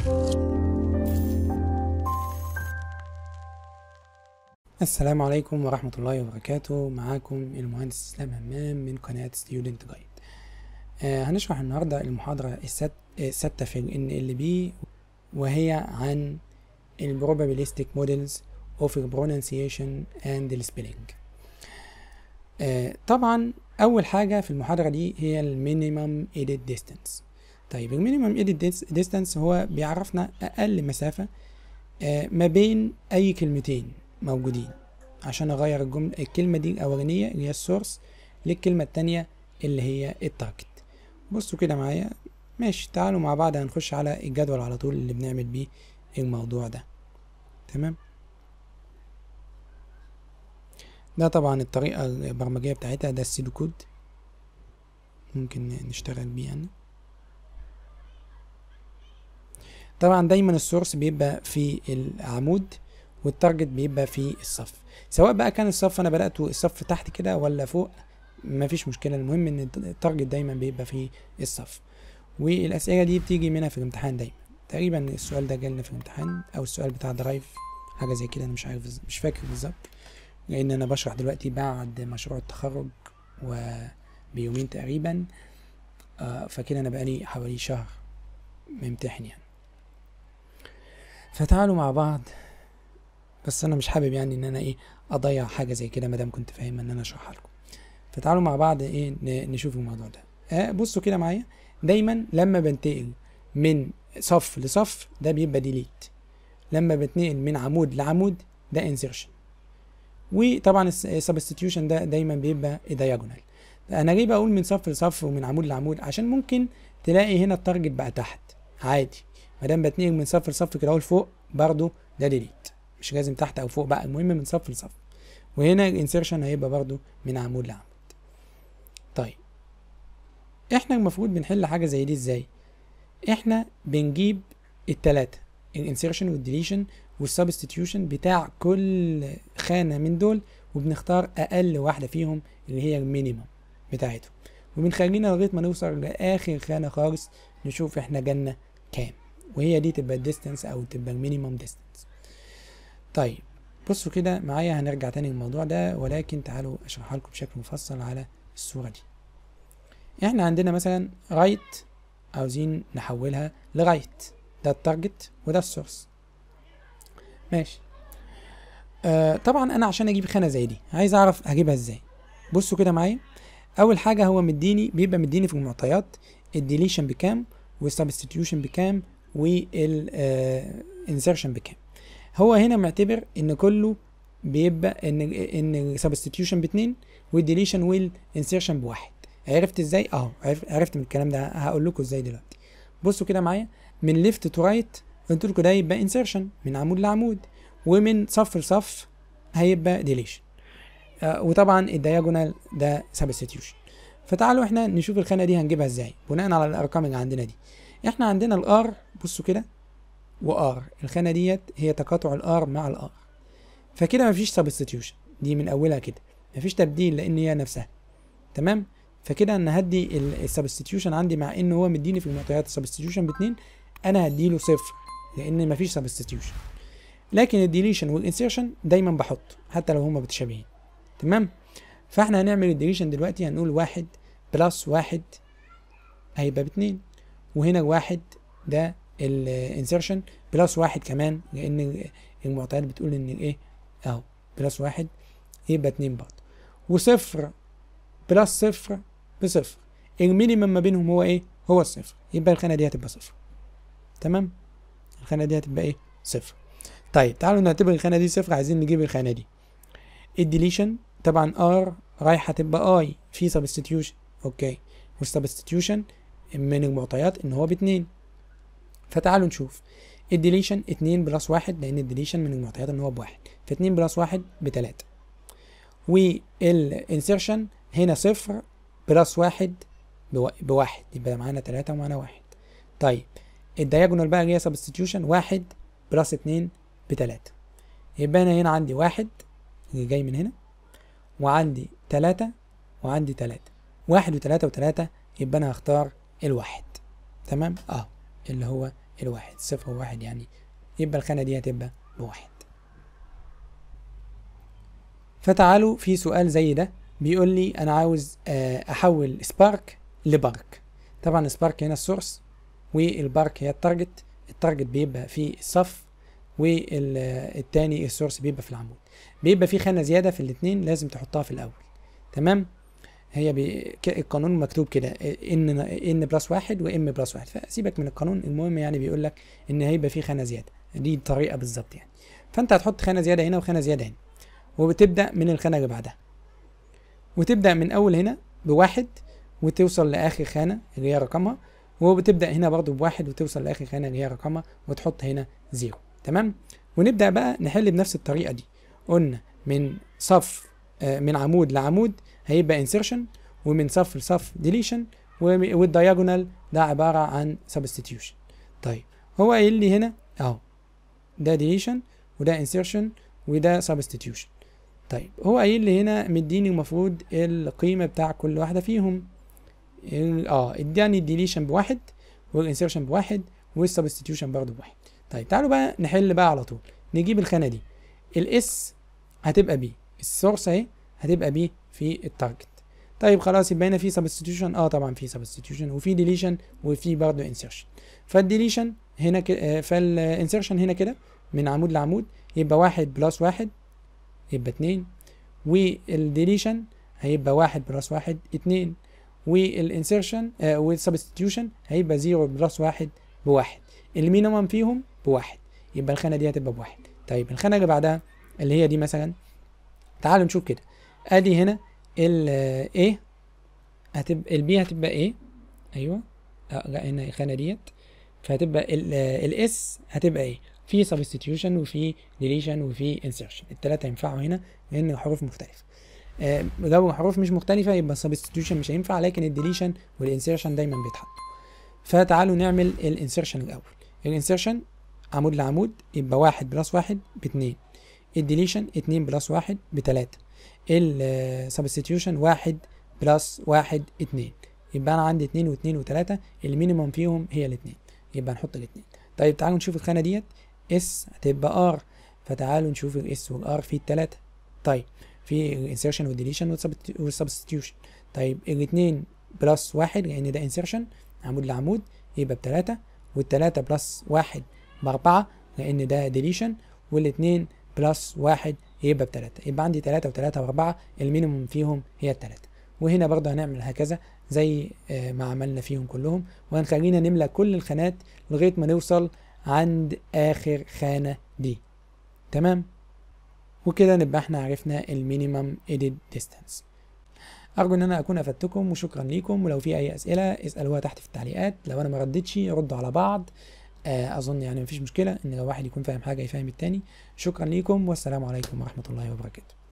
السلام عليكم ورحمة الله وبركاته معاكم المهندس اسلام همام من قناة ستودنت جايد آه هنشرح النهاردة المحاضرة السات- السادسة في ال NLP وهي عن ال probabilistic models of the pronunciation and the spelling آه طبعا أول حاجة في المحاضرة دي هي ال minimum edit distance طيب ال minimum edit distance هو بيعرفنا أقل مسافة آه ما بين أي كلمتين موجودين عشان اغير الجملة الكلمة دي الاولانية اللي هي السورس للكلمة التانية اللي هي التارجت بصوا كده معايا ماشي تعالوا مع بعض هنخش على الجدول على طول اللي بنعمل بيه الموضوع ده تمام ده طبعا الطريقة البرمجية بتاعتها ده السيدو كود ممكن نشتغل بيه يعني طبعا دايما السورس بيبقى في العمود والتارجت بيبقى في الصف سواء بقى كان الصف انا بدأته الصف تحت كده ولا فوق مفيش مشكلة المهم ان التارجت دايما بيبقى في الصف والاسئلة دي بتيجي منها في الامتحان دايما تقريبا السؤال ده جالنا في الامتحان او السؤال بتاع درايف حاجة زي كده انا مش عارف بالظبط- مش فاكر بالظبط لان انا بشرح دلوقتي بعد مشروع التخرج وبيومين تقريبا آه فكده انا بقالي حوالي شهر ممتحن يعني فتعالوا مع بعض بس انا مش حابب يعني ان انا ايه اضيع حاجه زي كده مادام كنت فاهم ان انا اشرحها لكم فتعالوا مع بعض ايه ن- نشوف الموضوع ده آه بصوا كده معايا دايما لما بنتقل من صف لصف ده بيبقى ديليت لما بتنقل من عمود لعمود ده انسيرشن وطبعا السبستيتيوشن ده دايما بيبقى دايجونال انا ليه بقول من صف لصف ومن عمود لعمود عشان ممكن تلاقي هنا التارجت بقى تحت عادي ما دام بتنقل من صف لصف كده اهو لفوق برضو ده ديليت مش لازم تحت او فوق بقى المهم من صف لصف وهنا الانسيرشن هيبقى برضو من عمود لعمود طيب احنا المفروض بنحل حاجه زي دي ازاي احنا بنجيب التلاتة الانسيرشن والديليشن والسبستيتيوشن بتاع كل خانه من دول وبنختار اقل واحده فيهم اللي هي المينيمم بتاعتهم وبنخلينا لغايه ما نوصل لاخر خانه خالص نشوف احنا جالنا كام وهي دي تبقى الديستنس او تبقى المينيمم ديستنس طيب بصوا كده معايا هنرجع تاني للموضوع ده ولكن تعالوا اشرحها لكم بشكل مفصل على الصورة دي احنا عندنا مثلا رايت عاوزين نحولها لرايت ده التارجت وده السورس ماشي آه طبعا انا عشان اجيب خانة زي دي عايز اعرف هجيبها ازاي بصوا كده معايا اول حاجة هو مديني بيبقى مديني في المعطيات الديليشن بكام والسبستيتيوشن بكام والانسرشن بكام هو هنا معتبر ان كله بيبقى ان ان السبستيتيوشن باتنين والديليشن والانسيرشن بواحد عرفت ازاي اهو عرف عرفت من الكلام ده هقول لكم ازاي دلوقتي بصوا كده معايا من ليفت تو رايت قلت لكم ده يبقى انسيرشن من عمود لعمود ومن صف لصف هيبقى ديليشن آه وطبعا الدياجونال ده سبستيتيوشن فتعالوا احنا نشوف الخانه دي هنجيبها ازاي بناء على الارقام اللي عندنا دي احنا عندنا الار بصوا كده وار الخانه ديت هي تقاطع الار مع الار فكده مفيش سبستيتيوشن دي من اولها كده مفيش تبديل لان هي نفسها تمام فكده انا هدي السبستيتيوشن عندي مع ان هو مديني في المعطيات السبستيتيوشن باتنين انا هديله صفر لان مفيش سبستيتيوشن لكن الديليشن والانسيرشن دايما بحط حتى لو هما متشابهين تمام فاحنا هنعمل الديليشن دلوقتي هنقول واحد بلس واحد هيبقى باتنين وهنا واحد ده الانسيرشن بلس واحد كمان لان المعطيات بتقول ان الايه اهو بلس واحد يبقى اتنين برضه وصفر بلس صفر بصفر المينيمم ما بينهم هو ايه هو الصفر يبقى الخانه دي هتبقى صفر تمام الخانه دي هتبقى ايه صفر طيب تعالوا نعتبر الخانه دي صفر عايزين نجيب الخانه دي الديليشن طبعا ار رايحه تبقى اي في سبستيتيوشن اوكي والسبستيتيوشن من المعطيات ان هو باتنين فتعالوا نشوف الديليشن اتنين بلس واحد لان الديليشن من المعطيات ان هو بواحد فاتنين بلس واحد بتلاتة والانسيرشن هنا صفر بلس واحد بوا- بواحد يبقى معانا تلاتة ومعانا واحد طيب الدياجونال بقى اللي هي سبستيتيوشن واحد بلس اتنين بتلاتة يبقى انا هنا عندي واحد اللي جاي من هنا وعندي تلاتة وعندي تلاتة واحد وتلاتة وتلاتة يبقى انا هختار الواحد تمام اه اللي هو الواحد صفر وواحد يعني يبقى الخانة دي هتبقى بواحد فتعالوا في سؤال زي ده بيقول لي انا عاوز آه، احول سبارك لبارك طبعا سبارك هنا السورس والبارك هي التارجت التارجت بيبقى في الصف والتاني السورس بيبقى في العمود بيبقى في خانة زيادة في الاتنين لازم تحطها في الأول تمام هي بي... ك- القانون مكتوب كده ان ان بلس واحد وام بلس واحد فسيبك من القانون المهم يعني بيقول لك ان هيبقى في خانة زيادة دي الطريقة بالظبط يعني فانت هتحط خانة زيادة هنا وخانة زيادة هنا وبتبدأ من الخانة اللي بعدها وتبدأ من أول هنا بواحد وتوصل لآخر خانة اللي هي رقمها وبتبدأ هنا برضو بواحد وتوصل لآخر خانة اللي هي رقمها وتحط هنا زيرو تمام ونبدأ بقى نحل بنفس الطريقة دي قلنا من صف آه، من عمود لعمود هيبقى insertion ومن صف لصف deletion وم- والdiagonal ده عبارة عن substitution طيب هو قايل لي هنا اهو ده deletion وده insertion وده substitution طيب هو قايل لي هنا مديني المفروض القيمة بتاع كل واحدة فيهم ال- اه اداني الديليشن بواحد والانسيرشن بواحد والسبستيتيوشن برضه بواحد طيب تعالوا بقى نحل بقى على طول نجيب الخانة دي الاس هتبقى بي السورس اهي هتبقى بي في التارجت طيب خلاص يبقى هنا في سبستيتيوشن اه طبعا في سبستيتيوشن وفي ديليشن وفي برضه انسيرشن فالديليشن هنا كده فالانسيرشن هنا كده من عمود لعمود يبقى واحد بلس واحد يبقى اتنين والديليشن هيبقى واحد بلس واحد اتنين والانسيرشن آه والسبستيوشن هيبقى زيرو بلس واحد بواحد المينيمم فيهم بواحد يبقى الخانة دي هتبقى بواحد طيب الخانة اللي بعدها اللي هي دي مثلا تعالوا نشوف كده ادي هنا ال A هتبقى ال B هتبقى A ايوه آه لا هنا الخانة ديت فهتبقى ال S هتبقى A في substitution وفي deletion وفي insertion التلاتة ينفعوا هنا لان حروف مختلفة آه، لو حروف مش مختلفة يبقى substitution مش هينفع لكن الديليشن والانسيرشن دايما بيتحطوا فتعالوا نعمل الانسيرشن الأول الانسيرشن عمود لعمود يبقى واحد بلس واحد باتنين الديليشن اتنين بلس واحد بتلاتة السبستيوشن واحد بلس واحد اتنين يبقى أنا عندي اتنين واتنين وتلاتة المينيمم فيهم هي الاتنين يبقى نحط الاتنين طيب تعالوا نشوف الخانة ديت اس هتبقى ار فتعالوا نشوف الاس والار في التلاتة طيب في الانسيرشن والديليشن والسبستيوشن طيب الاثنين بلس واحد لان ده انسيرشن عمود لعمود يبقى بتلاتة والتلاتة بلس واحد بأربعة لأن ده ديليشن والاتنين بلس واحد يبقى بتلاتة يبقى عندي تلاتة وتلاتة وأربعة المينيموم فيهم هي التلاتة وهنا برضه هنعمل هكذا زي آه، ما عملنا فيهم كلهم وهنخلينا نملى كل الخانات لغاية ما نوصل عند آخر خانة دي تمام وكده نبقى احنا عرفنا المينيمم ايديد ديستانس ارجو ان انا اكون افدتكم وشكرا ليكم ولو في اي اسئله اسالوها تحت في التعليقات لو انا ما ردتش ردوا على بعض آه، اظن يعني مفيش مشكله ان لو واحد يكون فاهم حاجه يفهم التاني شكرا ليكم والسلام عليكم ورحمه الله وبركاته